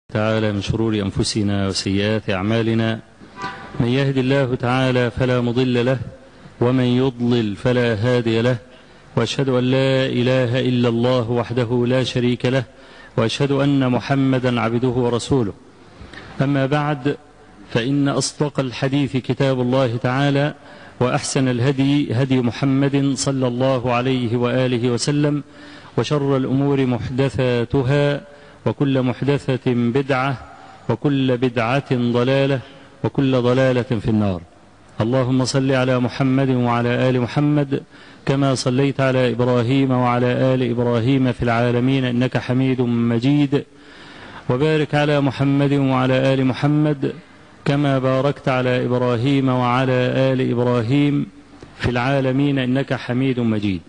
تعالى من شرور أنفسنا وسيئات أعمالنا من يهد الله تعالى فلا مضل له ومن يضلل فلا هادي له وأشهد أن لا إله إلا الله وحده لا شريك له وأشهد أن محمدا عبده ورسوله أما بعد فإن أصدق الحديث كتاب الله تعالى وأحسن الهدي هدي محمد صلى الله عليه وآله وسلم وشر الأمور محدثاتها وكل محدثة بدعة وكل بدعة ضلالة وكل ضلالة في النار اللهم صل على محمد وعلى آل محمد كما صليت على إبراهيم وعلى آل إبراهيم في العالمين إنك حميد مجيد وبارك على محمد وعلى آل محمد كما باركت على إبراهيم وعلى آل إبراهيم في العالمين إنك حميد مجيد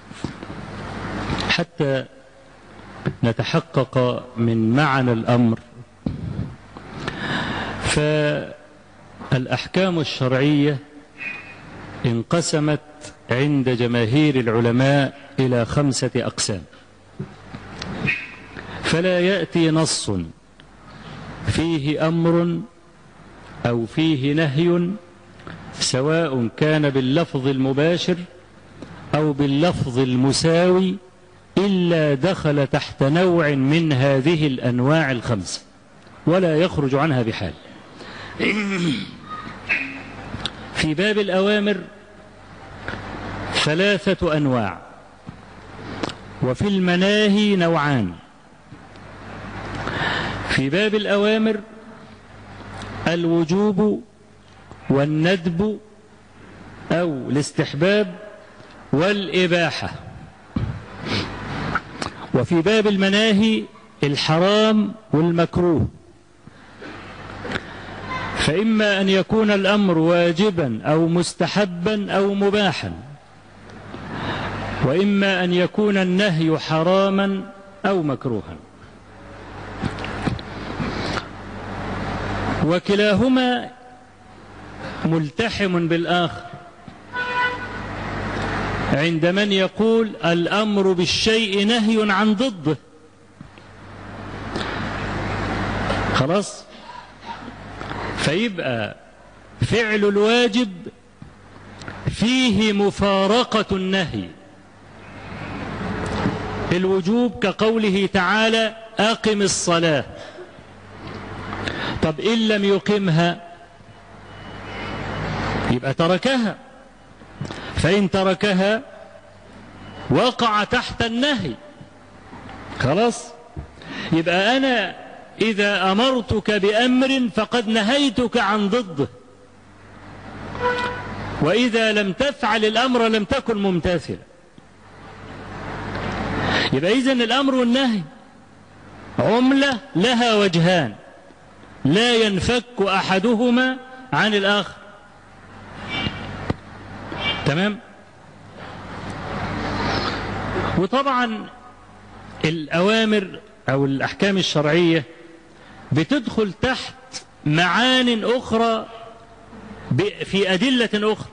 حتى نتحقق من معنى الأمر فالأحكام الشرعية انقسمت عند جماهير العلماء إلى خمسة أقسام فلا يأتي نص فيه أمر أو فيه نهي سواء كان باللفظ المباشر أو باللفظ المساوي إلا دخل تحت نوع من هذه الأنواع الخمسة ولا يخرج عنها بحال في باب الأوامر ثلاثة أنواع وفي المناهي نوعان في باب الأوامر الوجوب والندب أو الاستحباب والإباحة وفي باب المناهي الحرام والمكروه فإما أن يكون الأمر واجبا أو مستحبا أو مباحا وإما أن يكون النهي حراما أو مكروها وكلاهما ملتحم بالآخر عند من يقول الأمر بالشيء نهي عن ضده خلاص فيبقى فعل الواجب فيه مفارقة النهي الوجوب كقوله تعالى أقم الصلاة طب إن لم يقمها يبقى تركها فإن تركها وقع تحت النهي خلاص يبقى أنا إذا أمرتك بأمر فقد نهيتك عن ضده وإذا لم تفعل الأمر لم تكن ممتثلا يبقى إذن الأمر والنهي عملة لها وجهان لا ينفك أحدهما عن الآخر تمام وطبعا الأوامر أو الأحكام الشرعية بتدخل تحت معان أخرى في أدلة أخرى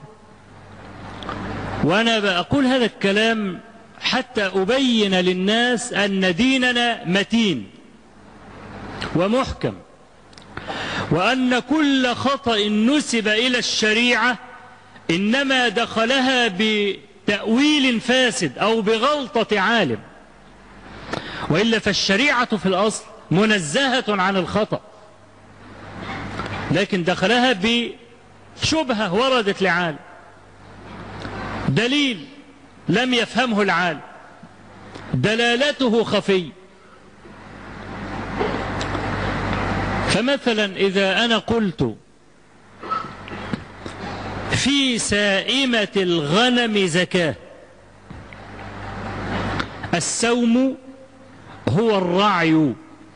وأنا بقول هذا الكلام حتى أبين للناس أن ديننا متين ومحكم وأن كل خطأ نسب إلى الشريعة إنما دخلها بتأويل فاسد أو بغلطة عالم وإلا فالشريعة في الأصل منزهة عن الخطأ لكن دخلها بشبهة وردت لعالم دليل لم يفهمه العالم دلالته خفي فمثلا إذا أنا قلت في سائمة الغنم زكاة السوم هو الرعي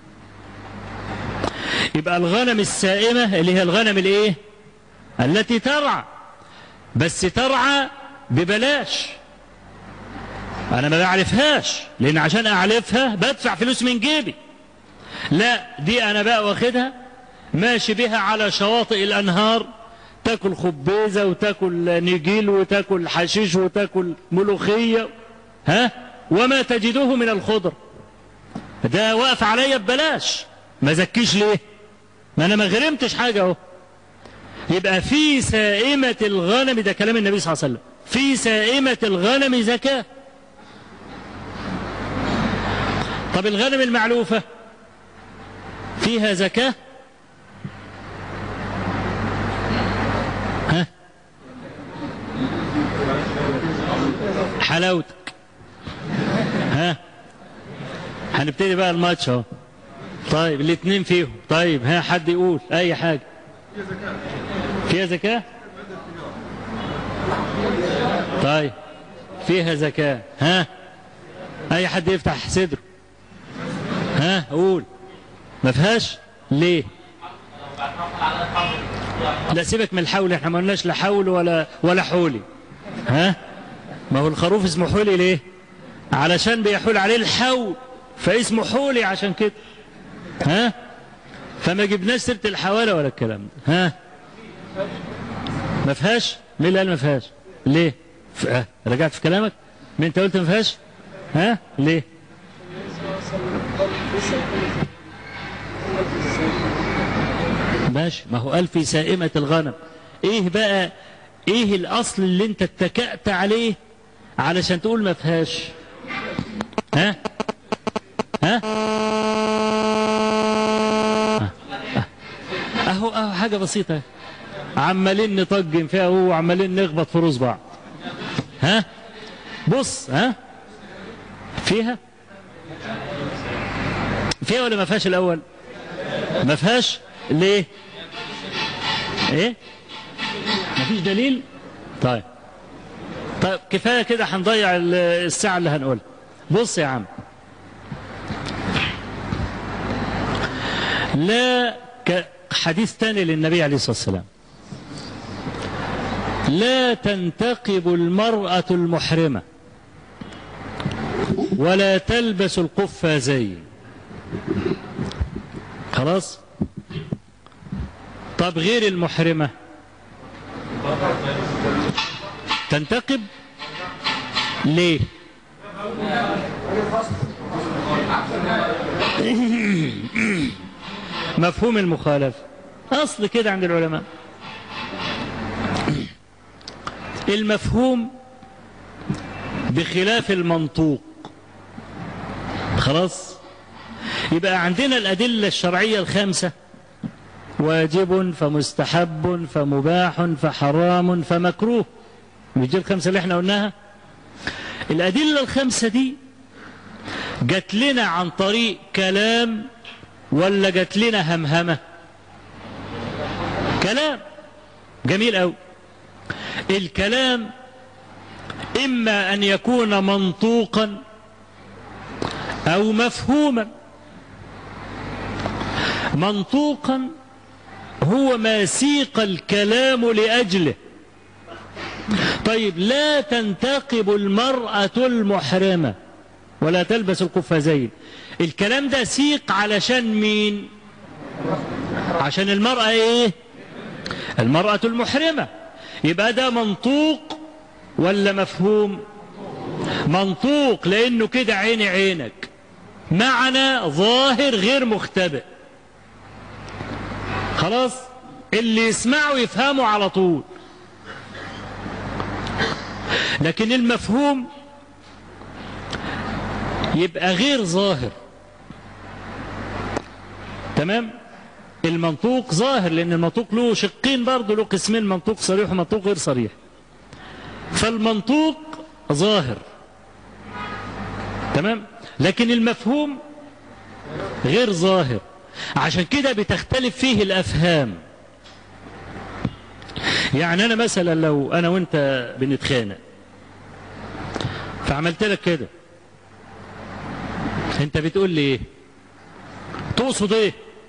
يبقى الغنم السائمة اللي هي الغنم الايه التي ترعى بس ترعى ببلاش انا ما بعرفهاش لان عشان اعرفها بدفع فلوس من جيبي لا دي انا بقى واخدها ماشي بها على شواطئ الانهار تاكل خبيزه وتاكل نجيل وتاكل حشيش وتاكل ملوخيه ها وما تجده من الخضر ده واقف عليا ببلاش ما زكيش ليه ما انا ما غرمتش حاجه اهو يبقى في سائمة الغنم ده كلام النبي صلى الله عليه وسلم في سائمة الغنم زكاة طب الغنم المعلوفة فيها زكاة ها حلاوتك ها هنبتدي بقى الماتش اهو طيب الاثنين فيهم طيب ها حد يقول اي حاجه فيها زكاه طيب فيها زكاه ها اي حد يفتح صدره ها قول ما فيهاش ليه لا سيبك من الحول احنا ما قلناش لا حول ولا ولا حولي ها ما هو الخروف اسمه حولي ليه علشان بيحول عليه الحول فاسمه حولي عشان كده ها فما جبناش سيره الحواله ولا الكلام ده ها ما فيهاش مين اللي قال ما فيهاش ليه ف... آه. رجعت في كلامك مين انت قلت ما فيهاش ها ليه ماشي ما هو قال في سائمة الغنم ايه بقى ايه الاصل اللي انت اتكأت عليه علشان تقول ما فيهاش ها ها اهو اهو حاجه بسيطه عمالين نطجن فيها اهو وعمالين نخبط في روس بعض ها بص ها فيها فيها ولا ما فيهاش الاول ما فيهاش ليه ايه مفيش دليل طيب طيب كفايه كده هنضيع الساعه اللي هنقولها بص يا عم لا حديث ثاني للنبي عليه الصلاة والسلام لا تنتقب المرأة المحرمة ولا تلبس القفازين خلاص طب غير المحرمة تنتقب ليه مفهوم المخالفة أصل كده عند العلماء المفهوم بخلاف المنطوق خلاص يبقى عندنا الأدلة الشرعية الخامسة واجب فمستحب فمباح فحرام فمكروه مش دي الخمسة اللي احنا قلناها الأدلة الخمسة دي جات لنا عن طريق كلام ولا جات لنا همهمة كلام جميل أوي الكلام إما أن يكون منطوقا أو مفهوما منطوقا هو ما سيق الكلام لأجله طيب لا تنتقب المرأة المحرمة ولا تلبس القفازين الكلام ده سيق علشان مين عشان المرأة ايه المرأة المحرمة يبقى ده منطوق ولا مفهوم منطوق لانه كده عيني عينك معنى ظاهر غير مختبئ خلاص اللي يسمعه يفهمه على طول لكن المفهوم يبقى غير ظاهر تمام المنطوق ظاهر لان المنطوق له شقين برضه له قسمين منطوق صريح ومنطوق غير صريح فالمنطوق ظاهر تمام لكن المفهوم غير ظاهر عشان كده بتختلف فيه الافهام يعني انا مثلا لو انا وانت بنتخانق فعملت لك كده انت بتقول لي ايه تقصد ايه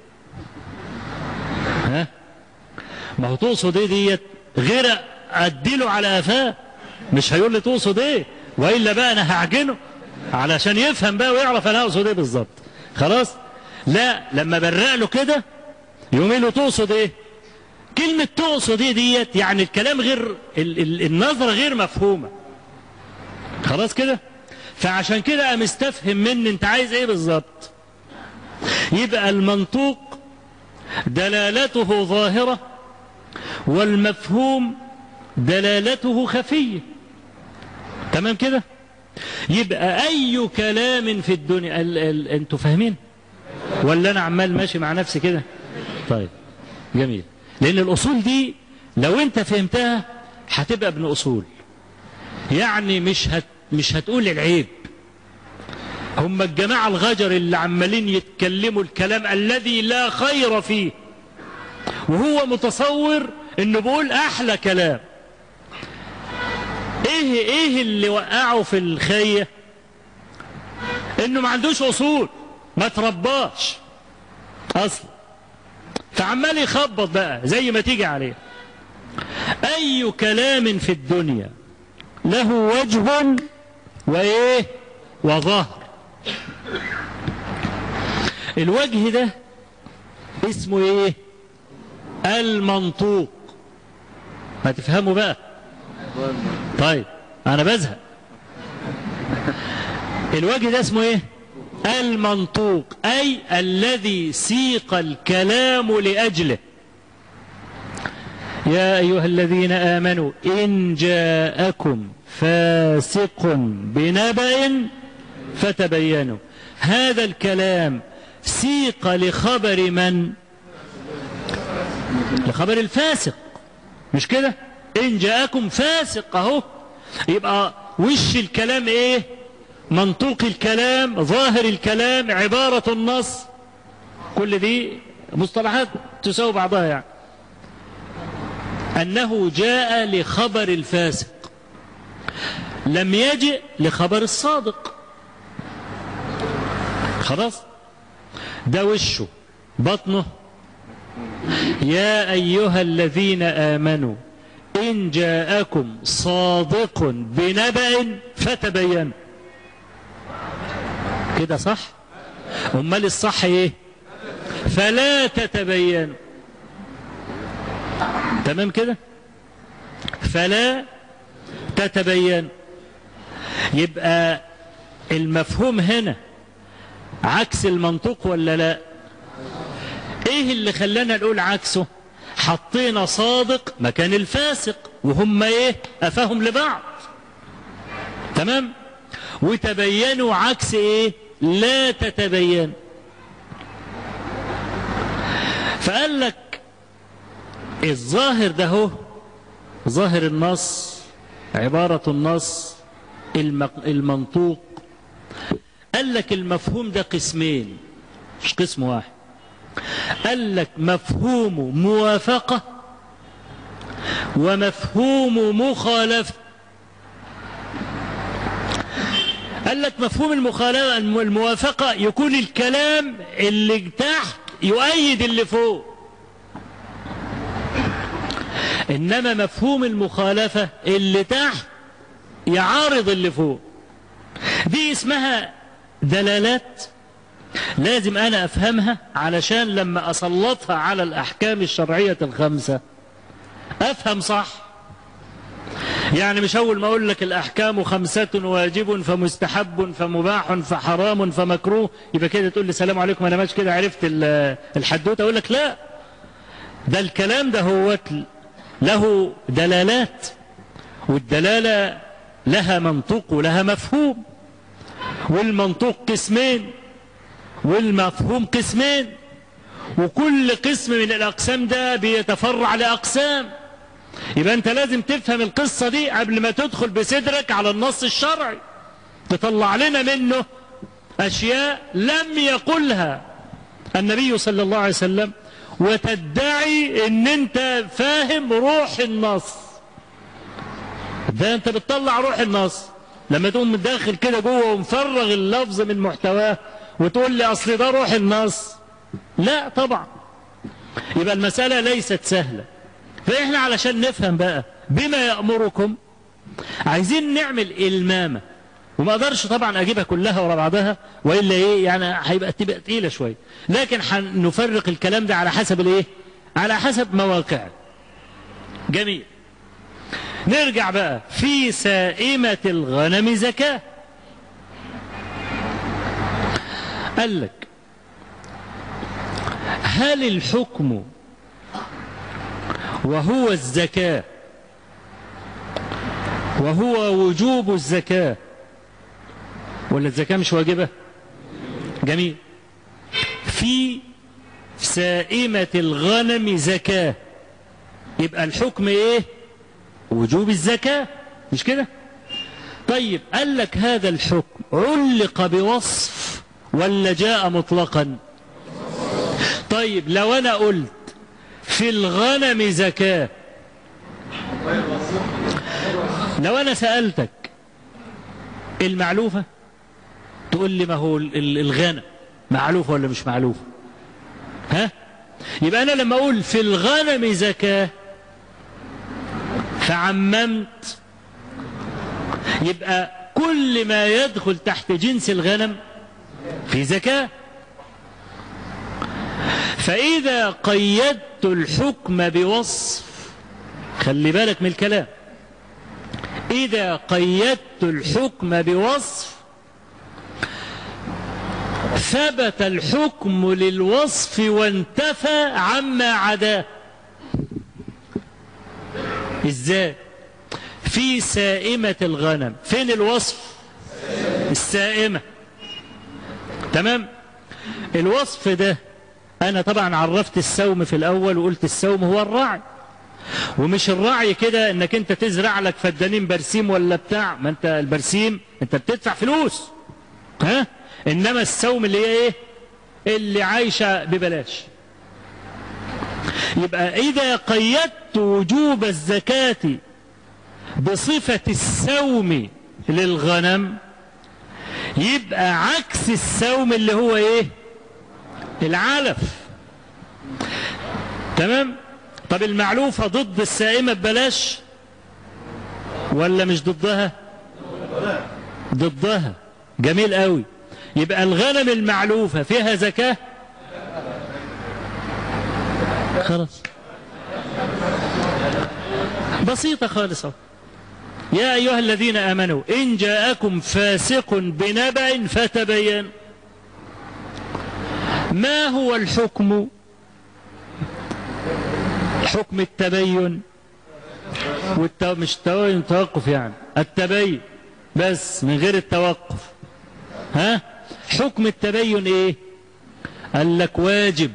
ها ما هو تقصد ايه ديت غير اديله على قفاه مش هيقول لي تقصد ايه والا بقى انا هعجنه علشان يفهم بقى ويعرف انا اقصد ايه بالظبط خلاص لا لما برق له كده يقوم له تقصد ايه كلمة تقصد ايه ديت يعني الكلام غير ال ال النظرة غير مفهومة خلاص كده فعشان كده قام استفهم مني انت عايز ايه بالظبط يبقى المنطوق دلالته ظاهرة والمفهوم دلالته خفية تمام كده يبقى أي كلام في الدنيا ال ال انتوا فاهمين ولا أنا عمال ماشي مع نفسي كده طيب جميل لأن الأصول دي لو أنت فهمتها هتبقى ابن أصول يعني مش هت مش هتقول العيب هم الجماعة الغجر اللي عمالين يتكلموا الكلام الذي لا خير فيه وهو متصور انه بيقول احلى كلام ايه ايه اللي وقعه في الخية انه ما عندوش اصول ما ترباش اصلا فعمال يخبط بقى زي ما تيجي عليه اي كلام في الدنيا له وجه وايه وظهر الوجه ده اسمه ايه المنطوق ما تفهموا بقى طيب انا بزهق الوجه ده اسمه ايه المنطوق اي الذي سيق الكلام لاجله يا ايها الذين امنوا ان جاءكم فاسق بنبأ فتبينوا هذا الكلام سيق لخبر من لخبر الفاسق مش كده ان جاءكم فاسق اهو يبقى وش الكلام ايه منطوق الكلام ظاهر الكلام عبارة النص كل دي مصطلحات تساوي بعضها يعني أنه جاء لخبر الفاسق لم يجئ لخبر الصادق خلاص ده وشه بطنه يا أيها الذين آمنوا إن جاءكم صادق بنبأ فتبينوا كده صح امال الصح ايه فلا تتبينوا تمام كده فلا تتبين يبقى المفهوم هنا عكس المنطوق ولا لا ايه اللي خلانا نقول عكسه حطينا صادق مكان الفاسق وهم ايه افهم لبعض تمام وتبينوا عكس ايه لا تتبين فقال لك الظاهر ده هو ظاهر النص عبارة النص المنطوق قال لك المفهوم ده قسمين مش قسم واحد قال لك مفهوم موافقة ومفهوم مخالفة قال لك مفهوم المخالفة الموافقة يكون الكلام اللي تحت يؤيد اللي فوق إنما مفهوم المخالفة اللي تحت يعارض اللي فوق دي اسمها دلالات لازم أنا أفهمها علشان لما أسلطها على الأحكام الشرعية الخمسة أفهم صح يعني مش أول ما أقول لك الأحكام خمسة واجب فمستحب فمباح فحرام فمكروه يبقى كده تقول لي السلام عليكم أنا ماشي كده عرفت الحدوتة أقول لك لا ده الكلام ده هو له دلالات والدلالة لها منطوق ولها مفهوم والمنطوق قسمين والمفهوم قسمين وكل قسم من الأقسام ده بيتفرع لأقسام يبقى أنت لازم تفهم القصة دي قبل ما تدخل بصدرك على النص الشرعي تطلع لنا منه أشياء لم يقلها النبي صلى الله عليه وسلم وتدعي ان انت فاهم روح النص ده انت بتطلع روح النص لما تقوم داخل كده جوه ومفرغ اللفظ من محتواه وتقول لي اصل ده روح النص لا طبعا يبقى المسألة ليست سهلة فإحنا علشان نفهم بقى بما يأمركم عايزين نعمل إلمامة وما اقدرش طبعا اجيبها كلها ورا بعضها والا ايه يعني هيبقى تبقى تقيله شويه لكن هنفرق الكلام ده على حسب الايه على حسب مواقعه جميل نرجع بقى في سائمة الغنم زكاة قال لك هل الحكم وهو الزكاة وهو وجوب الزكاة ولا الزكاة مش واجبة جميل في سائمة الغنم زكاة يبقى الحكم ايه وجوب الزكاة مش كده طيب قال لك هذا الحكم علق بوصف ولا جاء مطلقا طيب لو انا قلت في الغنم زكاة لو انا سألتك المعلوفة تقول لي ما هو الغنم معلوفة ولا مش معلوفة ها يبقى انا لما اقول في الغنم زكاة فعممت يبقى كل ما يدخل تحت جنس الغنم في زكاة فإذا قيدت الحكم بوصف خلي بالك من الكلام إذا قيدت الحكم بوصف ثبت الحكم للوصف وانتفى عما عداه ازاي في سائمة الغنم فين الوصف السائمة تمام الوصف ده انا طبعا عرفت السوم في الاول وقلت السوم هو الرعي ومش الرعي كده انك انت تزرع لك فدانين برسيم ولا بتاع ما انت البرسيم انت بتدفع فلوس ها انما السوم اللي هي ايه اللي عايشة ببلاش يبقى اذا قيدت وجوب الزكاة بصفة السوم للغنم يبقى عكس السوم اللي هو ايه العلف تمام طب المعلوفة ضد السائمة ببلاش ولا مش ضدها ضدها جميل قوي يبقى الغنم المعلوفة فيها زكاة خلاص بسيطة خالصة يا أيها الذين آمنوا إن جاءكم فاسق بنبأ فتبين ما هو الحكم حكم التبين والتو... مش التبين توقف يعني التبين بس من غير التوقف ها حكم التبين ايه قال لك واجب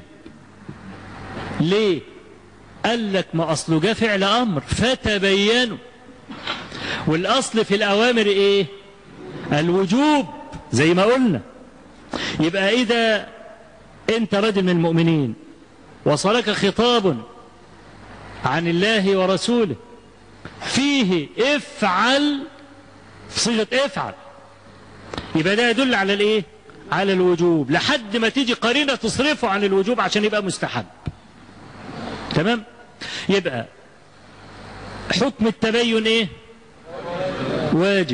ليه قال لك ما اصله جاء فعل امر فتبينوا والاصل في الاوامر ايه الوجوب زي ما قلنا يبقى اذا انت رجل من المؤمنين وصلك خطاب عن الله ورسوله فيه افعل صيغه افعل يبقى ده يدل على الايه على الوجوب لحد ما تيجي قرينه تصرفه عن الوجوب عشان يبقى مستحب تمام يبقى حكم التبين ايه واجب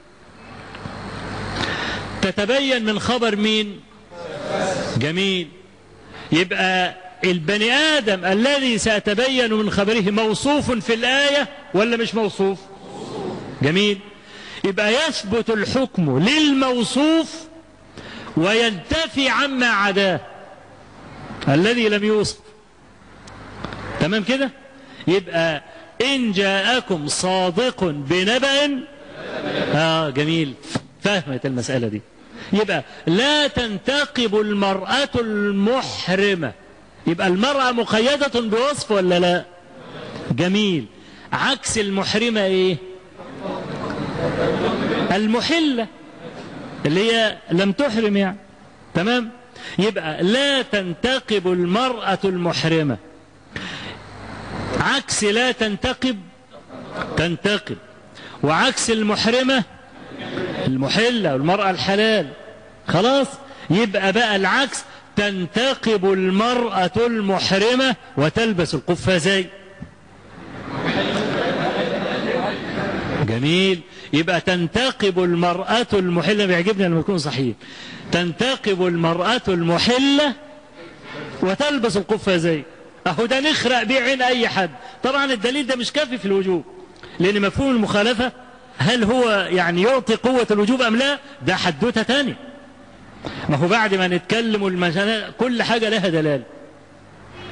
تتبين من خبر مين جميل يبقى البني آدم الذي سيتبين من خبره موصوف في الآية ولا مش موصوف جميل يبقى يثبت الحكم للموصوف وينتفي عما عداه الذي لم يوصف تمام كده يبقى إن جاءكم صادق بنبأ آه جميل فهمت المسألة دي يبقى لا تنتقب المرأة المحرمة يبقى المرأة مقيدة بوصف ولا لا جميل عكس المحرمة ايه المحلة اللي هي لم تحرم يعني تمام يبقى لا تنتقب المرأة المحرمة عكس لا تنتقب تنتقب وعكس المحرمة المحلة والمرأة الحلال خلاص يبقى بقى العكس تنتقب المرأة المحرمة وتلبس القفازين جميل يبقى تنتقب المرأة المحلة بيعجبني لما يكون صحيح تنتقب المرأة المحلة وتلبس القفازين اهو ده نخرق بيه عين اي حد طبعا الدليل ده مش كافي في الوجوب لان مفهوم المخالفة هل هو يعني يعطي قوة الوجوب ام لا ده حدوتة تاني ما هو بعد ما نتكلم المسألة كل حاجة لها دلالة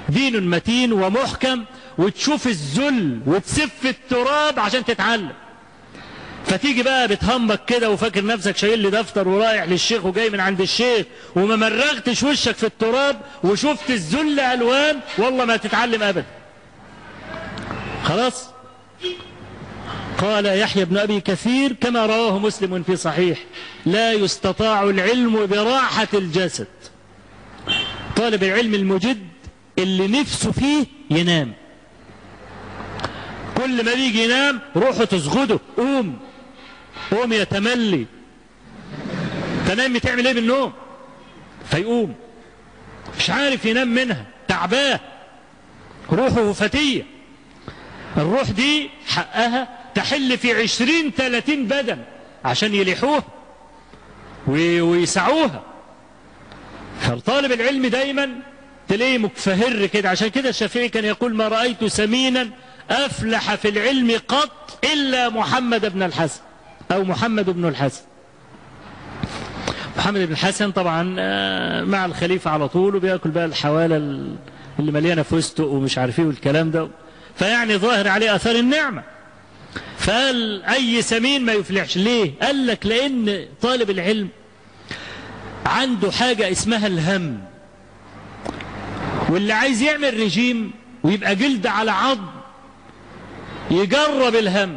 دين متين ومحكم وتشوف الذل وتسف التراب عشان تتعلم فتيجي بقى بتهمك كده وفاكر نفسك شايل لي دفتر ورايح للشيخ وجاي من عند الشيخ وما مرغتش وشك في التراب وشفت الذل الوان والله ما تتعلم ابدا خلاص قال يحيى بن ابي كثير كما رواه مسلم في صحيح لا يستطاع العلم براحه الجسد طالب العلم المجد اللي نفسه فيه ينام كل ما بيجي ينام روحه تسغده قوم قوم يا تملي تنام تعمل ايه بالنوم فيقوم مش عارف ينام منها تعباه روحه فتية الروح دي حقها تحل في عشرين تلاتين بدن عشان يليحوها ويسعوها فطالب العلم دايما تلاقيه مكفهر كده عشان كده الشافعي كان يقول ما رأيت سمينا أفلح في العلم قط إلا محمد بن الحسن أو محمد بن الحسن محمد بن الحسن طبعا مع الخليفة على طول وبياكل بقى الحوالة اللي مليانة فستق ومش عارف ايه والكلام ده فيعني ظاهر عليه أثر النعمة فقال أي سمين ما يفلحش ليه قال لك لأن طالب العلم عنده حاجة اسمها الهم واللي عايز يعمل رجيم ويبقى جلد على عظم يجرب الهم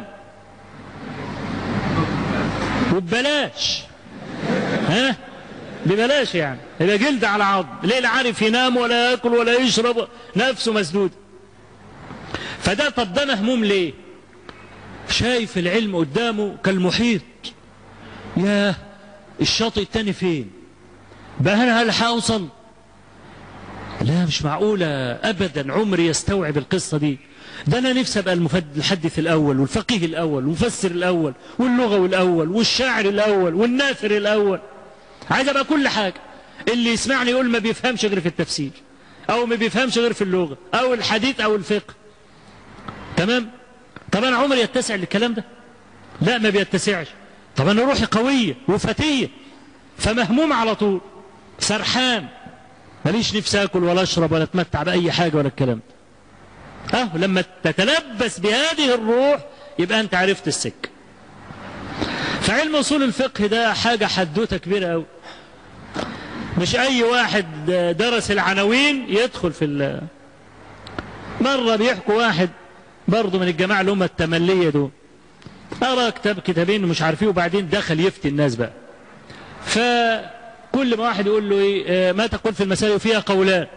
وببلاش ها ببلاش يعني يبقى جلد على عظم ليه لا عارف ينام ولا ياكل ولا يشرب نفسه مسدود فده طب ده مهموم ليه شايف العلم قدامه كالمحيط ياه الشاطئ التاني فين بقى انا هل هوصل لا مش معقولة أبدا عمري يستوعب القصة دي ده أنا نفسي أبقى المحدث الأول والفقيه الأول والمفسر الأول واللغوي الأول والشاعر الأول والناثر الأول عايز أبقى كل حاجة اللي يسمعني يقول ما بيفهمش غير في التفسير أو ما بيفهمش غير في اللغة أو الحديث أو الفقه تمام طب أنا عمري يتسع للكلام ده لا ما بيتسعش طب أنا روحي قوية وفتية فمهموم على طول سرحان ماليش نفسي اكل ولا اشرب ولا اتمتع باي حاجه ولا الكلام ده اه لما تتلبس بهذه الروح يبقى انت عرفت السكه فعلم اصول الفقه ده حاجه حدوته كبيره قوي مش اي واحد درس العناوين يدخل في ال مره بيحكوا واحد برضه من الجماعه اللي هم التمليه دول قرا كتاب كتابين ومش عارفين وبعدين دخل يفتي الناس بقى ف كل ما واحد يقول له ايه ما تقول في المسائل فيها قولان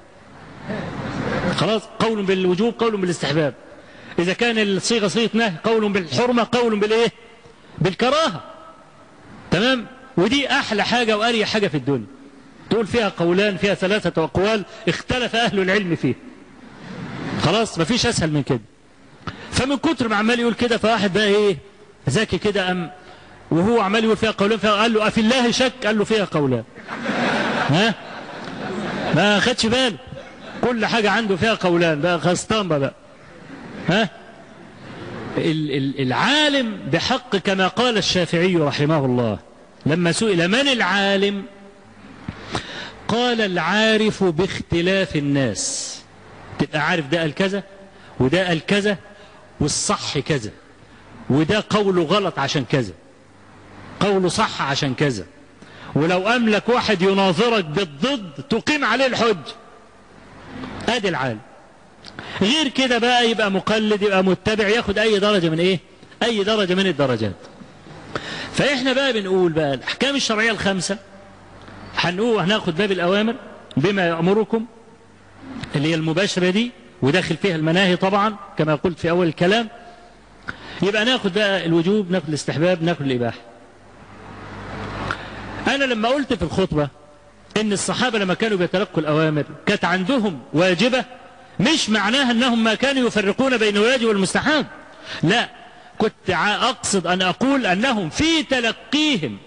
خلاص قول بالوجوب قول بالاستحباب اذا كان الصيغه صيغه نهي قول بالحرمه قول بالايه بالكراهه تمام ودي احلى حاجه واريح حاجه في الدنيا تقول فيها قولان فيها ثلاثه اقوال اختلف اهل العلم فيه خلاص مفيش اسهل من كده فمن كتر ما عمال يقول كده فواحد بقى ايه ذكي كده ام وهو عمال يقول فيها قولان فيها قال له أفي الله شك قال له فيها قولان ها ما خدش باله كل حاجة عنده فيها قولان بقى خسطان بقى ها العالم بحق كما قال الشافعي رحمه الله لما سئل من العالم قال العارف باختلاف الناس تبقى عارف ده قال كذا وده قال كذا والصح كذا وده قوله غلط عشان كذا قوله صح عشان كذا ولو أملك واحد يناظرك بالضد تقيم عليه الحج ادي العالم غير كده بقى يبقى مقلد يبقى متبع ياخد اي درجة من ايه اي درجة من الدرجات فاحنا بقى بنقول بقى الاحكام الشرعية الخمسة هنقول هناخد باب الاوامر بما يأمركم اللي هي المباشرة دي وداخل فيها المناهي طبعا كما قلت في اول الكلام يبقى ناخد بقى الوجوب ناخد الاستحباب ناخد الاباحه أنا لما قلت في الخطبة إن الصحابة لما كانوا بيتلقوا الأوامر كانت عندهم واجبة مش معناها أنهم ما كانوا يفرقون بين الواجب والمستحب لا كنت أقصد أن أقول أنهم في تلقيهم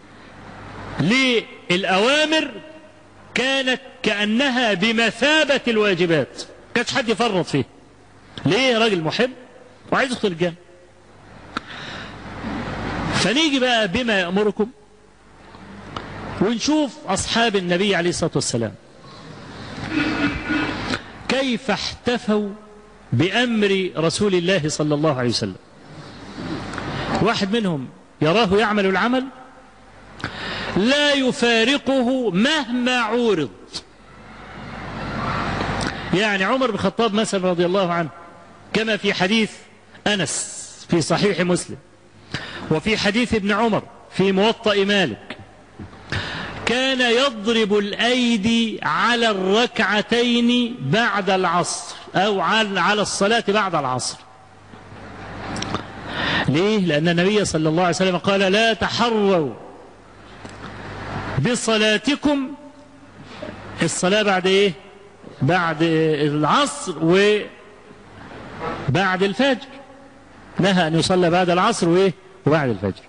للأوامر كانت كأنها بمثابة الواجبات كانش حد يفرط فيه ليه راجل محب وعايز يدخل الجنة فنيجي بقى بما يأمركم ونشوف أصحاب النبي عليه الصلاة والسلام كيف احتفوا بأمر رسول الله صلى الله عليه وسلم واحد منهم يراه يعمل العمل لا يفارقه مهما عورض يعني عمر بن الخطاب مثلا رضي الله عنه كما في حديث أنس في صحيح مسلم وفي حديث ابن عمر في موطأ مالك كان يضرب الأيدي على الركعتين بعد العصر أو على الصلاة بعد العصر ليه؟ لأن النبي صلى الله عليه وسلم قال لا تحروا بصلاتكم الصلاة بعد إيه؟ بعد العصر وبعد الفجر نهى أن يصلى بعد العصر وإيه؟ وبعد الفجر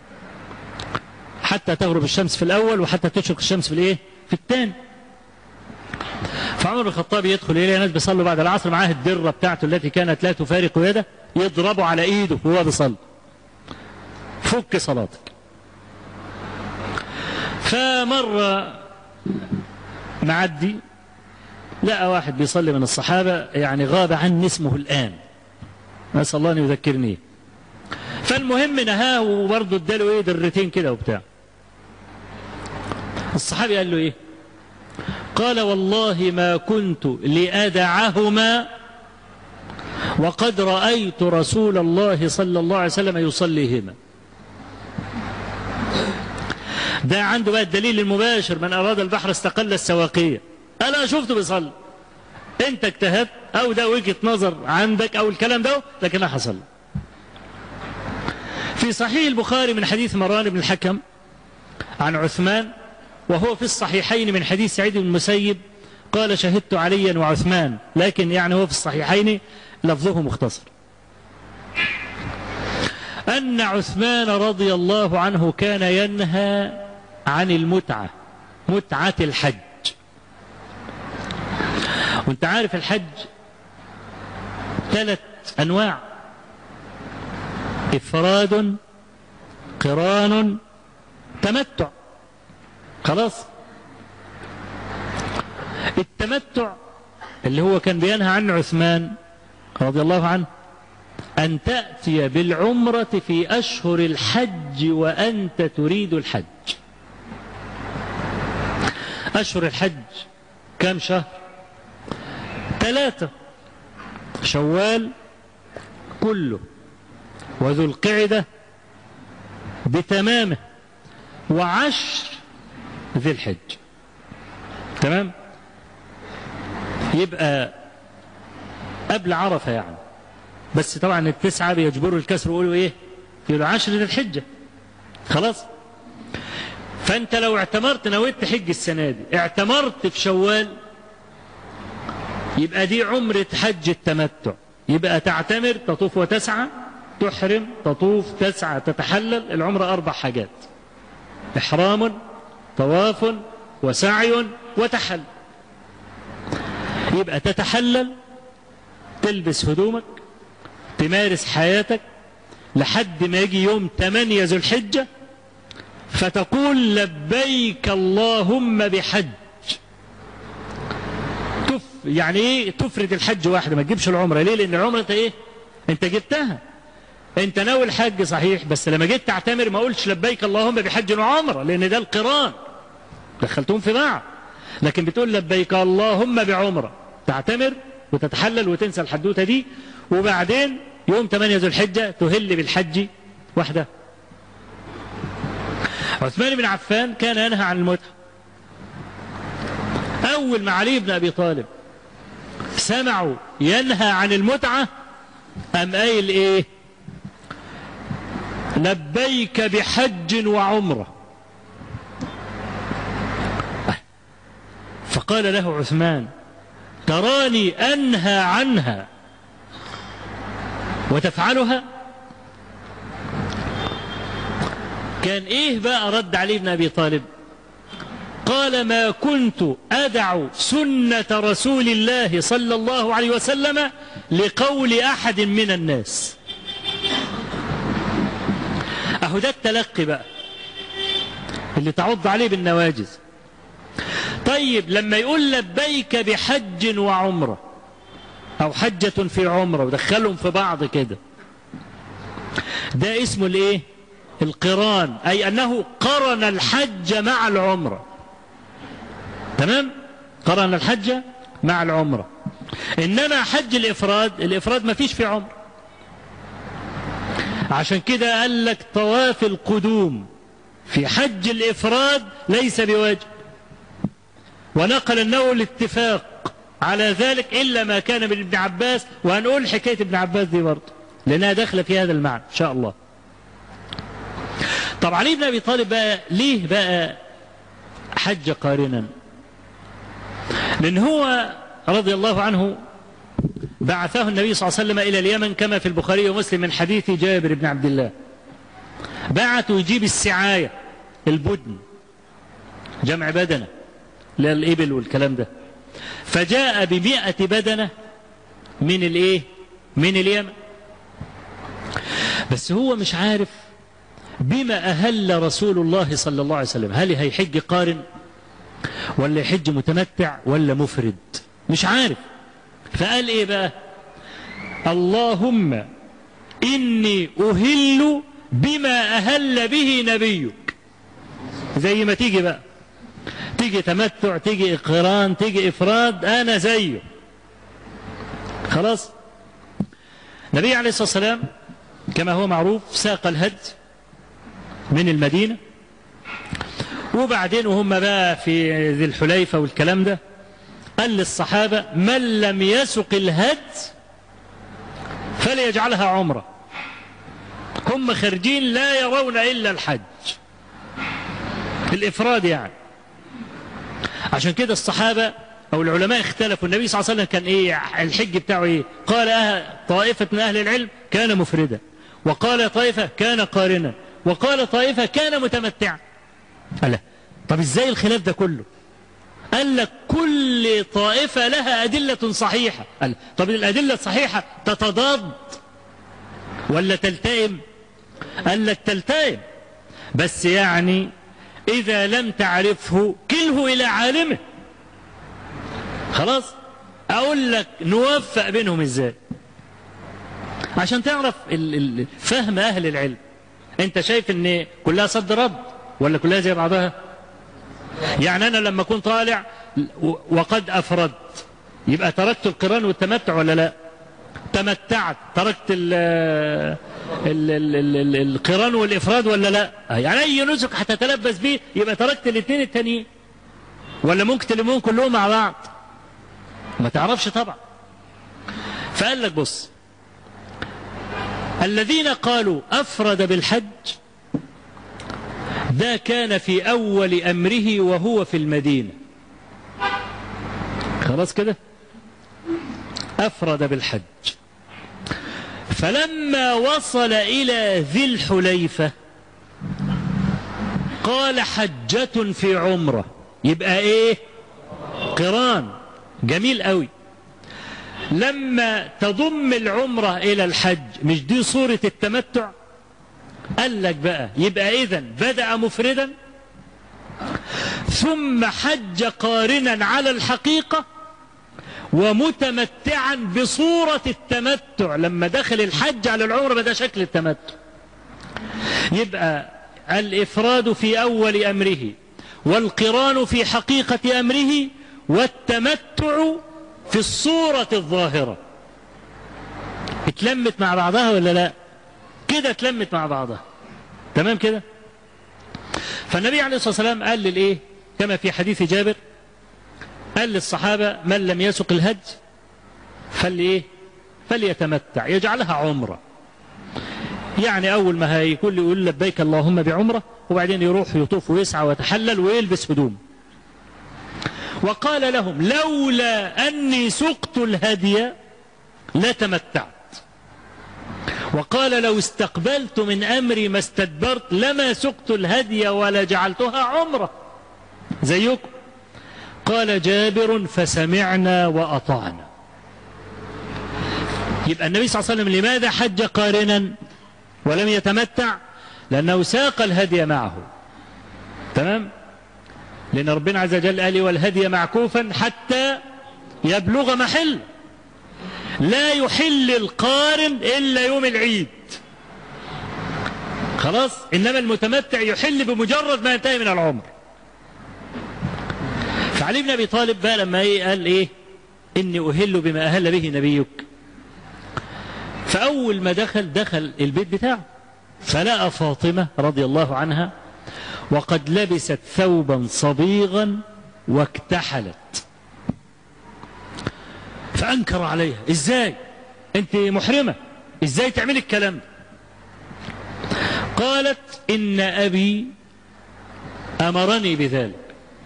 حتى تغرب الشمس في الأول وحتى تشرق الشمس في الإيه؟ في الثاني فعمر بن الخطاب يدخل إليه ناس بيصلوا بعد العصر معاه الدرة بتاعته التي كانت لا تفارق يده يضربه على إيده وهو بيصلي فك صلاتك فمرة معدي لقى واحد بيصلي من الصحابة يعني غاب عني اسمه الآن نسأل الله أن يذكرني فالمهم نهاه وبرضه اداله ايه درتين كده وبتاع الصحابي قال له ايه قال والله ما كنت لأدعهما وقد رأيت رسول الله صلى الله عليه وسلم يصليهما ده عنده بقى الدليل المباشر من أراد البحر استقل السواقية أنا شفته بيصلي أنت اجتهدت أو ده وجهة نظر عندك أو الكلام ده لكنها حصل في صحيح البخاري من حديث مروان بن الحكم عن عثمان وهو في الصحيحين من حديث سعيد بن المسيب قال شهدت عليا وعثمان لكن يعني هو في الصحيحين لفظه مختصر أن عثمان رضي الله عنه كان ينهى عن المتعة متعة الحج وانت عارف الحج ثلاث أنواع إفراد قران تمتع خلاص التمتع اللي هو كان بينهى عنه عثمان رضي الله عنه أن تأتي بالعمرة في أشهر الحج وأنت تريد الحج أشهر الحج كم شهر ثلاثة شوال كله وذو القعدة بتمامه وعشر ذي الحج تمام يبقى قبل عرفة يعني بس طبعا التسعة بيجبروا الكسر ويقولوا ايه يقولوا عشر ذي الحجة خلاص فانت لو اعتمرت نويت تحج السنة دي اعتمرت في شوال يبقى دي عمرة حج التمتع يبقى تعتمر تطوف وتسعى تحرم تطوف تسعى تتحلل العمرة أربع حاجات إحرام طواف وسعي وتحل يبقى تتحلل تلبس هدومك تمارس حياتك لحد ما يجي يوم 8 ذو الحجة فتقول لبيك اللهم بحج تف يعني ايه تفرد الحج واحدة ما تجيبش العمرة ليه لان العمرة انت ايه انت جبتها انت ناوي الحج صحيح بس لما جيت تعتمر ما قلتش لبيك اللهم بحج وعمرة لان ده القران دخلتهم في بعض لكن بتقول لبيك اللهم بعمرة تعتمر وتتحلل وتنسى الحدوتة دي وبعدين يوم 8 ذو الحجة تهل بالحج وحده عثمان بن عفان كان ينهى عن المتعة أول ما علي بن أبي طالب سمعوا ينهى عن المتعة أم قايل إيه لبيك بحج وعمرة فقال له عثمان تراني أنهى عنها وتفعلها كان إيه بقى رد علي بن أبي طالب قال ما كنت أدع سنة رسول الله صلى الله عليه وسلم لقول أحد من الناس أهو ده التلقي بقى اللي تعض عليه بالنواجز طيب لما يقول لبيك بحج وعمرة أو حجة في عمرة ودخلهم في بعض كده ده اسمه الايه القران أي أنه قرن الحج مع العمرة تمام قرن الحج مع العمرة إنما حج الإفراد الإفراد ما فيش في عمر عشان كده قال لك طواف القدوم في حج الإفراد ليس بواجب ونقل النووي الاتفاق على ذلك إلا ما كان من ابن عباس وهنقول حكاية ابن عباس دي برضه لأنها داخلة في هذا المعنى إن شاء الله طب علي بن أبي طالب بقى ليه بقى حج قارنا لأن هو رضي الله عنه بعثه النبي صلى الله عليه وسلم إلى اليمن كما في البخاري ومسلم من حديث جابر بن عبد الله بعثوا يجيب السعاية البدن جمع بدنة للإبل والكلام ده فجاء بمئة بدنة من الإيه من اليمن بس هو مش عارف بما أهل رسول الله صلى الله عليه وسلم هل هيحج قارن ولا يحج متمتع ولا مفرد مش عارف فقال ايه بقى اللهم اني اهل بما اهل به نبيك زي ما تيجي بقى تيجي تمتع تيجي اقران تيجي افراد انا زيه خلاص النبي عليه الصلاه والسلام كما هو معروف ساق الهد من المدينه وبعدين وهم بقى في ذي الحليفه والكلام ده قال للصحابة من لم يسق الهد فليجعلها عمرة هم خارجين لا يرون إلا الحج الإفراد يعني عشان كده الصحابة أو العلماء اختلفوا النبي صلى الله عليه وسلم كان إيه الحج بتاعه إيه قال أهل طائفة من أهل العلم كان مفردا وقال طائفة كان قارنا وقال طائفة كان متمتعا قال طب إزاي الخلاف ده كله قال لك كل طائفة لها أدلة صحيحة قال طب الأدلة الصحيحة تتضاد ولا تلتئم قال لك تلتئم بس يعني إذا لم تعرفه كله إلى عالمه خلاص أقول لك نوفق بينهم إزاي عشان تعرف فهم أهل العلم أنت شايف أن كلها صد رد ولا كلها زي بعضها يعني أنا لما كنت طالع وقد أفردت يبقى تركت القران والتمتع ولا لا تمتعت تركت ال ال ال ال ال القران والإفراد ولا لا يعني أي نسك هتتلبس بيه يبقى تركت الاثنين التانيين ولا ممكن تلمون كلهم مع بعض ما تعرفش طبعا فقال لك بص الذين قالوا أفرد بالحج ده كان في أول أمره وهو في المدينة خلاص كده أفرد بالحج فلما وصل إلى ذي الحليفة قال حجة في عمرة يبقى إيه قران جميل قوي لما تضم العمرة إلى الحج مش دي صورة التمتع قال لك بقى يبقى إذا بدأ مفردا ثم حج قارنا على الحقيقة ومتمتعا بصورة التمتع لما دخل الحج على العمرة بدا شكل التمتع يبقى الإفراد في أول أمره والقران في حقيقة أمره والتمتع في الصورة الظاهرة اتلمت مع بعضها ولا لا كده اتلمت مع بعضها تمام كده فالنبي عليه الصلاة والسلام قال للإيه كما في حديث جابر قال للصحابة من لم يسق الهج فلإيه فليتمتع يجعلها عمرة يعني أول ما هيكون يقول لبيك اللهم بعمرة وبعدين يروح يطوف ويسعى ويتحلل ويلبس هدوم وقال لهم لولا أني سقت الهدي لتمتعت وقال لو استقبلت من أمري ما استدبرت لما سقت الهدي ولا جعلتها عمرة زيكم قال جابر فسمعنا وأطعنا يبقى النبي صلى الله عليه وسلم لماذا حج قارنا ولم يتمتع لأنه ساق الهدي معه تمام لأن ربنا عز وجل قال والهدي معكوفا حتى يبلغ محل لا يحل القارن إلا يوم العيد خلاص إنما المتمتع يحل بمجرد ما ينتهي من العمر فعلي بن أبي طالب بقى لما إيه قال إيه إني أهل بما أهل به نبيك فأول ما دخل دخل البيت بتاعه فلقى فاطمة رضي الله عنها وقد لبست ثوبا صبيغا واكتحلت فأنكر عليها إزاي أنت محرمة إزاي تعملي الكلام ده قالت إن أبي أمرني بذلك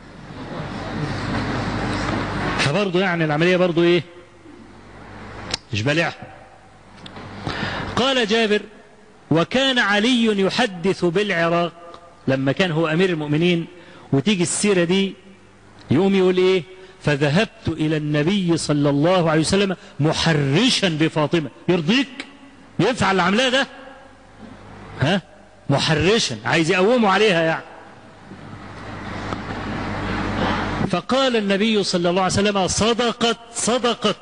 فبرضه يعني العملية برضه إيه مش بلعها قال جابر وكان علي يحدث بالعراق لما كان هو أمير المؤمنين وتيجي السيرة دي يقوم يقول إيه فذهبت إلى النبي صلى الله عليه وسلم محرشا بفاطمة يرضيك ينفع اللي عاملاه ده ها محرشا عايز يقوموا عليها يعني فقال النبي صلى الله عليه وسلم صدقت صدقت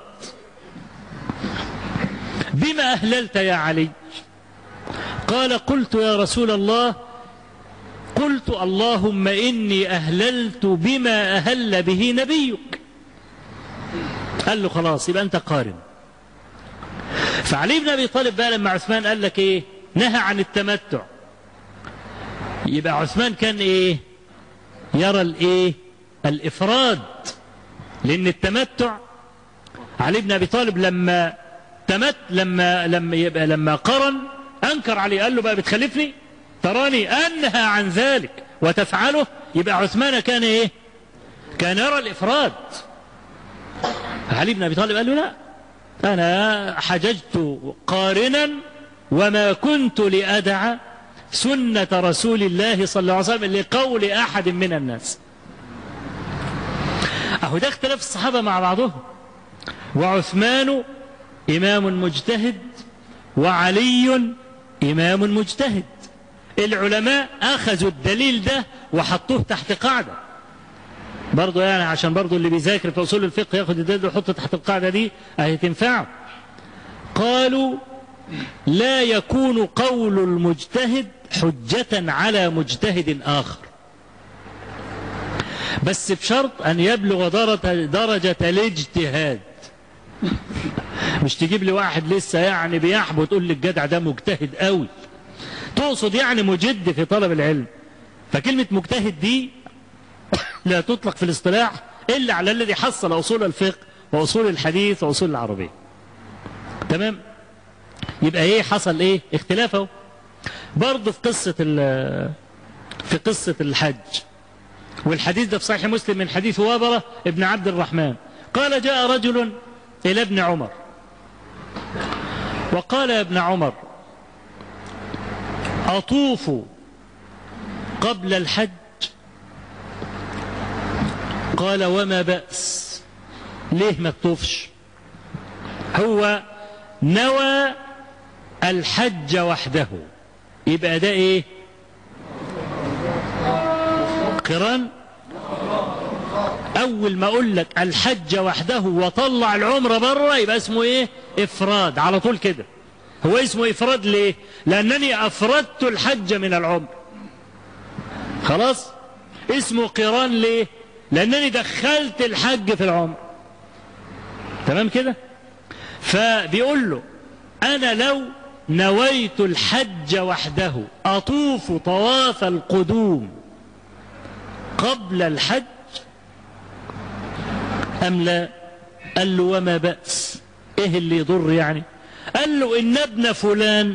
بما أهللت يا علي قال قلت يا رسول الله قلت اللهم إني أهللت بما أهل به نبيك قال له خلاص يبقى أنت قارن فعلي بن أبي طالب بقى لما عثمان قال لك إيه نهى عن التمتع يبقى عثمان كان إيه يرى الإيه الإفراد لأن التمتع علي بن أبي طالب لما تمت لما لما يبقى لما قرن أنكر عليه قال له بقى بتخلفني تراني أنهى عن ذلك وتفعله يبقى عثمان كان إيه كان يرى الإفراد علي بن أبي طالب قال له لا أنا حججت قارنا وما كنت لأدع سنة رسول الله صلى الله عليه وسلم لقول أحد من الناس أهو ده اختلاف الصحابة مع بعضهم وعثمان إمام مجتهد وعلي إمام مجتهد العلماء أخذوا الدليل ده وحطوه تحت قاعدة برضو يعني عشان برضو اللي بيذاكر في أصول الفقه ياخد الدليل ويحطه تحت القاعدة دي أهي تنفعه قالوا لا يكون قول المجتهد حجة على مجتهد آخر بس بشرط أن يبلغ درجة الاجتهاد مش تجيب لي واحد لسه يعني بيحبو تقول لي الجدع ده مجتهد قوي تقصد يعني مجد في طلب العلم فكلمة مجتهد دي لا تطلق في الاصطلاح إلا على الذي حصل أصول الفقه وأصول الحديث وأصول العربية تمام يبقى ايه حصل ايه اختلافه برضه في قصة في قصة الحج والحديث ده في صحيح مسلم من حديث وابرة ابن عبد الرحمن قال جاء رجل إلى ابن عمر وقال يا ابن عمر أطوف قبل الحج قال وما بأس ليه ما تطوفش هو نوى الحج وحده يبقى ده ايه قران اول ما اقول لك الحج وحده وطلع العمره بره يبقى اسمه ايه افراد على طول كده هو اسمه افراد ليه لانني افردت الحج من العمر خلاص اسمه قران ليه لانني دخلت الحج في العمر تمام كده فبيقول له انا لو نويت الحج وحده اطوف طواف القدوم قبل الحج ام لا قال له وما باس ايه اللي يضر يعني قال له ان ابن فلان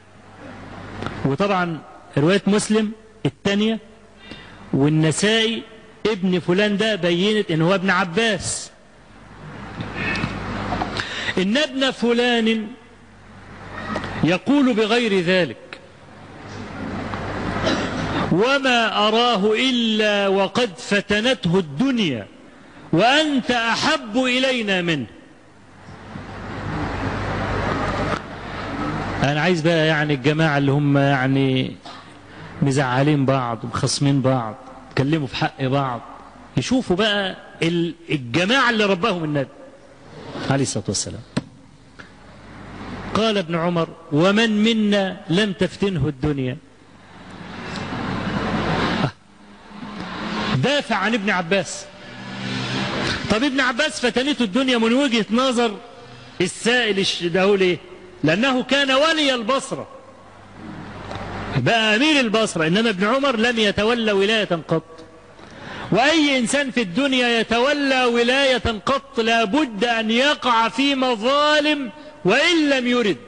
وطبعا روايه مسلم الثانيه والنسائي ابن فلان ده بينت ان هو ابن عباس ان ابن فلان يقول بغير ذلك وما أراه إلا وقد فتنته الدنيا وأنت أحب إلينا منه أنا عايز بقى يعني الجماعة اللي هم يعني مزعلين بعض ومخصمين بعض يتكلموا في حق بعض يشوفوا بقى الجماعة اللي رباهم النبي عليه الصلاة والسلام قال ابن عمر ومن منا لم تفتنه الدنيا دافع عن ابن عباس طب ابن عباس فتنته الدنيا من وجهة نظر السائل ده ليه لأنه كان ولي البصرة بقى أمير البصرة إنما ابن عمر لم يتولى ولاية قط وأي إنسان في الدنيا يتولى ولاية قط لابد أن يقع في مظالم وإن لم يرد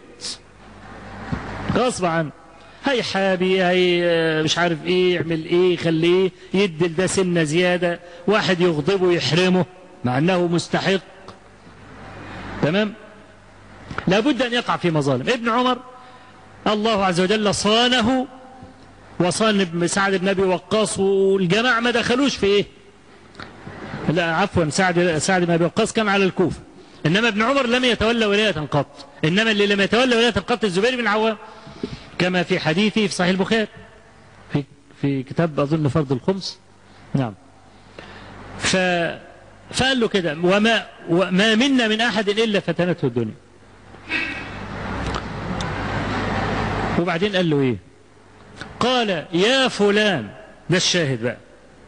غصب عنه هي حابي هي مش عارف ايه يعمل ايه يخليه يدي ده سنة زيادة واحد يغضبه يحرمه مع انه مستحق تمام لابد ان يقع في مظالم ابن عمر الله عز وجل صانه وصان ابن سعد بن ابي وقاص والجماعه ما دخلوش في ايه لا عفوا سعد سعد بن ابي وقاص كان على الكوفه انما ابن عمر لم يتولى ولايه قط انما اللي لم يتولى ولايه قط الزبير بن عوام كما في حديثه في صحيح البخاري في في كتاب اظن فرض الخمس نعم ف فقال له كده وما وما منا من احد الا فتنته الدنيا وبعدين قال له ايه قال يا فلان ده الشاهد بقى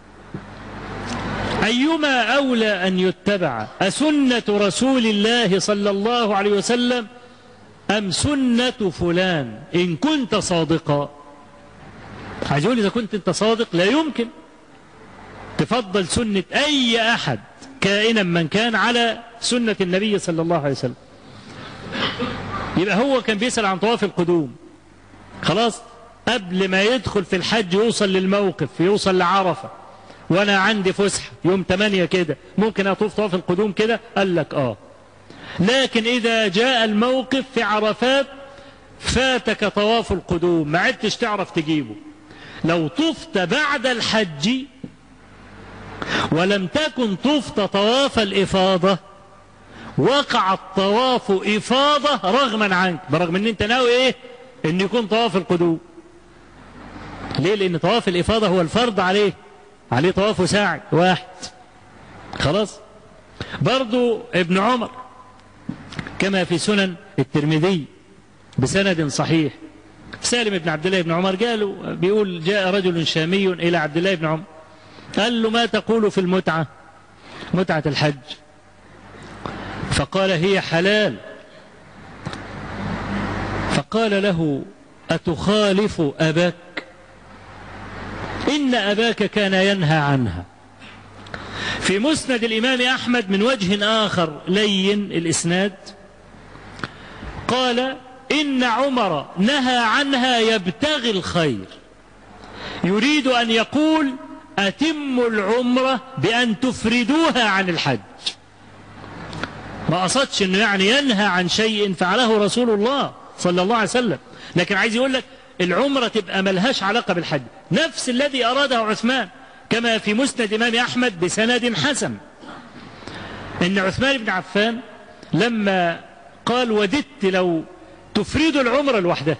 أيما أولى أن يتبع أسنة رسول الله صلى الله عليه وسلم أم سنة فلان إن كنت صادقا عايز يقول إذا كنت أنت صادق لا يمكن تفضل سنة أي أحد كائنا من كان على سنة النبي صلى الله عليه وسلم يبقى هو كان بيسأل عن طواف القدوم خلاص قبل ما يدخل في الحج يوصل للموقف يوصل لعرفة وانا عندي فسحة يوم 8 كده ممكن اطوف طواف القدوم كده قال لك اه لكن اذا جاء الموقف في عرفات فاتك طواف القدوم ما عدتش تعرف تجيبه لو طفت بعد الحج ولم تكن طفت طواف الإفاضة وقع الطواف إفاضة رغما عنك برغم ان انت ناوي ايه ان يكون طواف القدوم ليه لان طواف الإفاضة هو الفرض عليه عليه طواف ساعي واحد خلاص برضو ابن عمر كما في سنن الترمذي بسند صحيح سالم بن عبد الله بن عمر قالوا بيقول جاء رجل شامي إلى عبد الله بن عمر قال له ما تقول في المتعة متعة الحج فقال هي حلال فقال له أتخالف أباك إن أباك كان ينهى عنها في مسند الإمام أحمد من وجه آخر لين الإسناد قال إن عمر نهى عنها يبتغي الخير يريد أن يقول أتم العمرة بأن تفردوها عن الحج ما قصدش أنه يعني ينهى عن شيء فعله رسول الله صلى الله عليه وسلم لكن عايز يقول لك العمرة تبقى ملهاش علاقة بالحج نفس الذي أراده عثمان كما في مسند إمام أحمد بسند حسن إن عثمان بن عفان لما قال وددت لو تفرد العمرة لوحدها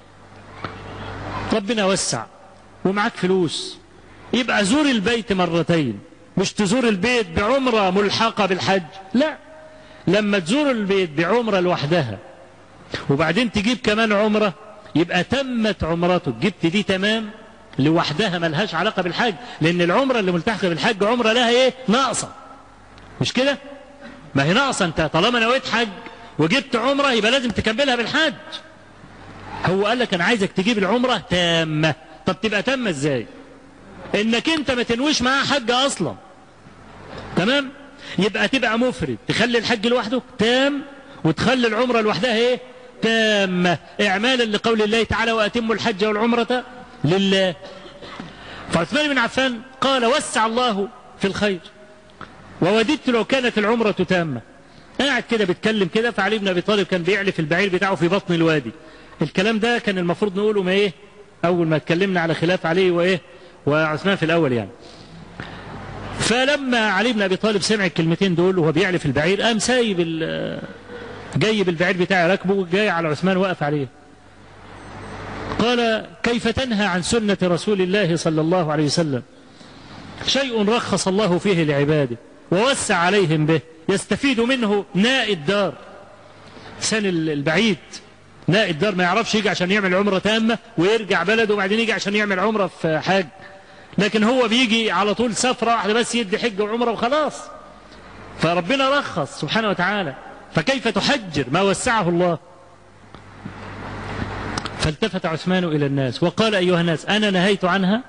ربنا وسع ومعاك فلوس يبقى زور البيت مرتين مش تزور البيت بعمرة ملحقة بالحج لا لما تزور البيت بعمرة لوحدها وبعدين تجيب كمان عمرة يبقى تمت عمرتك جبت دي تمام لوحدها ملهاش علاقة بالحج لأن العمرة اللي ملتحقة بالحج عمرة لها إيه ناقصة مش كده ما هي ناقصة أنت طالما نويت حج وجبت عمرة يبقى لازم تكملها بالحج هو قال لك أنا عايزك تجيب العمرة تامة طب تبقى تامة إزاي إنك أنت ما تنويش معاها حج أصلا تمام يبقى تبقى مفرد تخلي الحج لوحده تام وتخلي العمرة لوحدها إيه تامة إعمالا لقول الله تعالى وأتموا الحج والعمرة لله فعثمان بن عفان قال وسع الله في الخير ووددت لو كانت العمرة تامة قاعد كده بيتكلم كده فعلي بن ابي طالب كان بيعلف البعير بتاعه في بطن الوادي الكلام ده كان المفروض نقوله ما ايه اول ما اتكلمنا على خلاف علي وايه وعثمان في الاول يعني فلما علي بن ابي طالب سمع الكلمتين دول وهو بيعلف البعير قام سايب جاي بالبعير بتاعي راكبه جاي على عثمان واقف عليه قال كيف تنهى عن سنة رسول الله صلى الله عليه وسلم شيء رخص الله فيه لعباده ووسع عليهم به يستفيد منه ناء الدار سن البعيد نائب دار ما يعرفش يجي عشان يعمل عمرة تامة ويرجع بلده وبعدين يجي عشان يعمل عمرة في حاج لكن هو بيجي على طول سفرة واحدة بس يدي حج وعمرة وخلاص فربنا رخص سبحانه وتعالى فكيف تحجر ما وسعه الله فالتفت عثمان إلى الناس وقال أيها الناس أنا نهيت عنها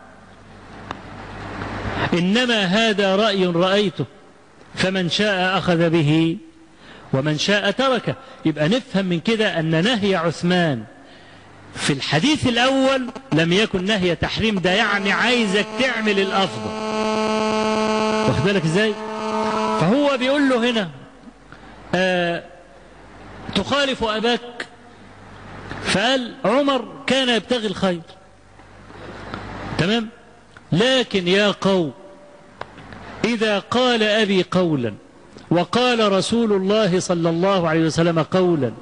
إنما هذا رأي رأيته فمن شاء أخذ به ومن شاء تركه يبقى نفهم من كده أن نهي عثمان في الحديث الأول لم يكن نهي تحريم ده يعني عايزك تعمل الأفضل واخد بالك ازاي فهو بيقول له هنا آه تخالف أباك فقال عمر كان يبتغي الخير تمام لكن يا قوم إذا قال أبي قولا وقال رسول الله صلى الله عليه وسلم قولا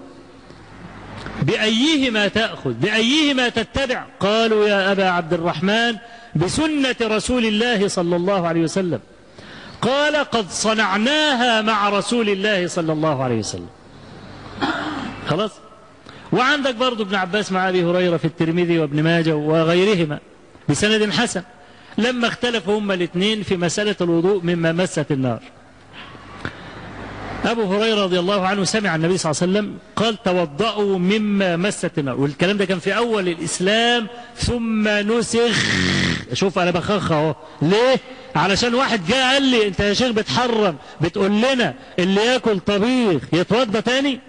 بأيهما تأخذ بأيهما تتبع قالوا يا أبا عبد الرحمن بسنة رسول الله صلى الله عليه وسلم قال قد صنعناها مع رسول الله صلى الله عليه وسلم خلاص وعندك برضو ابن عباس مع أبي هريرة في الترمذي وابن ماجه وغيرهما بسند حسن لما اختلفوا هما الاثنين في مسألة الوضوء مما مست النار أبو هريرة رضي الله عنه سمع النبي صلى الله عليه وسلم قال توضأوا مما مست النار والكلام ده كان في أول الإسلام ثم نسخ شوف أنا بخخ أهو ليه؟ علشان واحد جاء قال لي أنت يا شيخ بتحرم بتقول لنا اللي ياكل طبيخ يتوضى تاني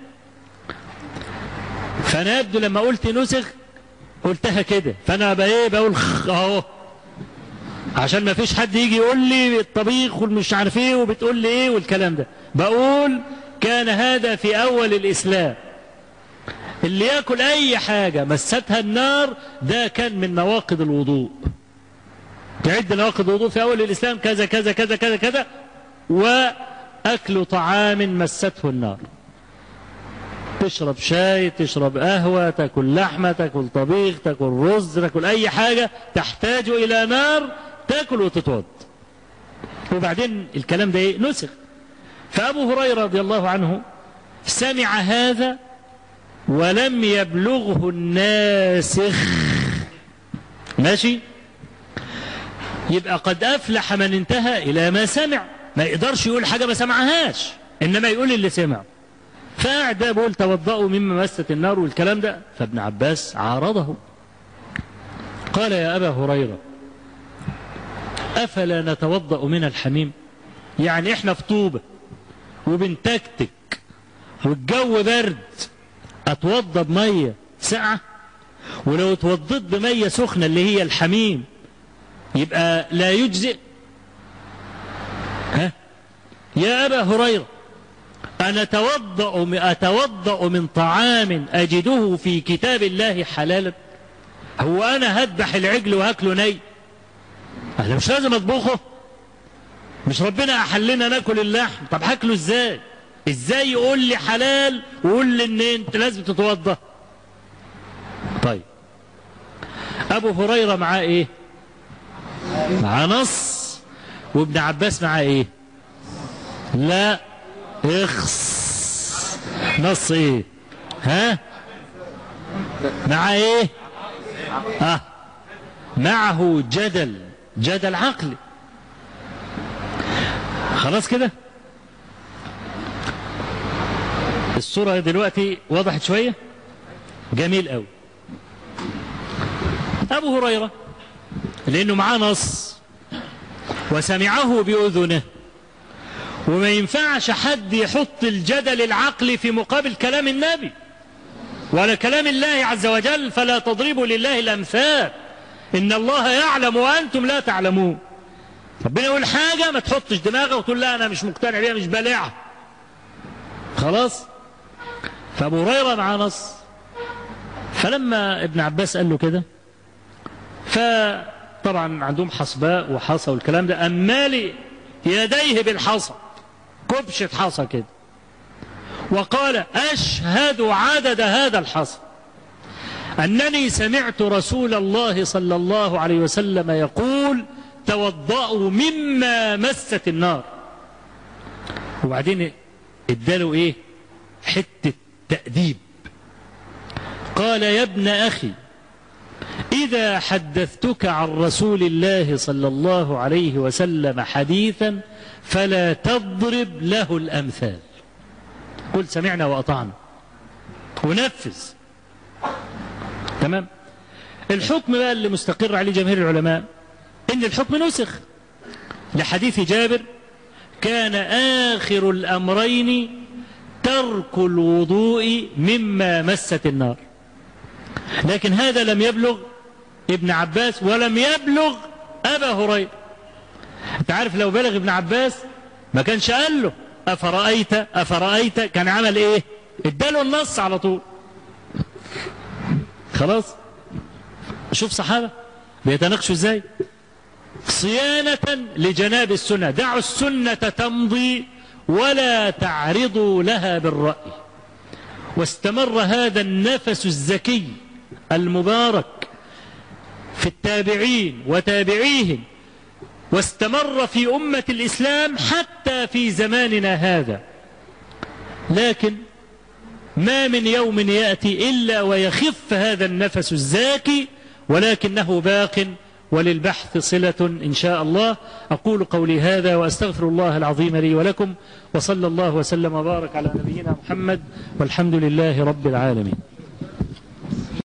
فأنا يبدو لما قلت نسخ قلتها كده فأنا بقى إيه بقول خ أهو عشان ما فيش حد يجي يقول لي الطبيخ والمش عارف ايه وبتقول لي ايه والكلام ده بقول كان هذا في اول الاسلام اللي ياكل اي حاجة مستها النار ده كان من نواقض الوضوء تعد نواقض الوضوء في اول الاسلام كذا كذا كذا كذا كذا واكل طعام مسته النار تشرب شاي تشرب قهوة تاكل لحمة تاكل طبيخ تاكل رز تاكل اي حاجة تحتاج الى نار تاكل وتتوض وبعدين الكلام ده ايه نسخ فابو هريره رضي الله عنه سمع هذا ولم يبلغه الناسخ ماشي يبقى قد افلح من انتهى الى ما سمع ما يقدرش يقول حاجه ما سمعهاش انما يقول اللي سمع فقعد بيقول توضأوا مما مست النار والكلام ده فابن عباس عارضه قال يا ابا هريره أفلا نتوضأ من الحميم يعني إحنا في طوبة وبنتكتك والجو برد أتوضى بمية ساعة ولو اتوضيت بمية سخنة اللي هي الحميم يبقى لا يجزئ ها يا أبا هريرة أنا أتوضأ أتوضأ من طعام أجده في كتاب الله حلالا هو أنا هذبح العجل وهاكله ني أنا مش لازم أطبخه مش ربنا أحلنا ناكل اللحم طب هاكله إزاي إزاي يقول لي حلال ويقول لي إن أنت لازم تتوضأ طيب أبو هريرة معاه إيه معاه نص وابن عباس معاه إيه لا اخص نص ايه ها مع ايه اه معه جدل جدل عقلي خلاص كده الصورة دلوقتي وضحت شوية جميل قوي أبو هريرة لأنه معاه نص وسمعه بأذنه وما ينفعش حد يحط الجدل العقلي في مقابل كلام النبي ولا كلام الله عز وجل فلا تضربوا لله الأمثال إن الله يعلم وأنتم لا تعلمون ربنا يقول حاجة ما تحطش دماغك وتقول لا أنا مش مقتنع بيها مش بالعها خلاص فأبو هريرة مع نص فلما ابن عباس قال له كده فطبعا عندهم حصباء وحصى والكلام ده أمالي يديه بالحصى كبشة حصى كده وقال أشهد عدد هذا الحصى أنني سمعت رسول الله صلى الله عليه وسلم يقول توضأوا مما مست النار وبعدين اداله ايه حتة تأديب قال يا ابن أخي إذا حدثتك عن رسول الله صلى الله عليه وسلم حديثا فلا تضرب له الأمثال قل سمعنا وأطعنا ونفذ تمام الحكم بقى اللي مستقر عليه جماهير العلماء ان الحكم نسخ لحديث جابر كان آخر الأمرين ترك الوضوء مما مست النار لكن هذا لم يبلغ ابن عباس ولم يبلغ أبا هريرة انت عارف لو بلغ ابن عباس ما كانش قال له أفرأيت أفرأيت كان عمل ايه اداله النص على طول خلاص شوف صحابة بيتناقشوا ازاي صيانة لجناب السنة دعوا السنة تمضي ولا تعرضوا لها بالرأي واستمر هذا النفس الزكي المبارك في التابعين وتابعيهم واستمر في أمة الإسلام حتى في زماننا هذا لكن ما من يوم يأتي إلا ويخف هذا النفس الزاكي ولكنه باق وللبحث صلة إن شاء الله أقول قولي هذا وأستغفر الله العظيم لي ولكم وصلى الله وسلم وبارك على نبينا محمد والحمد لله رب العالمين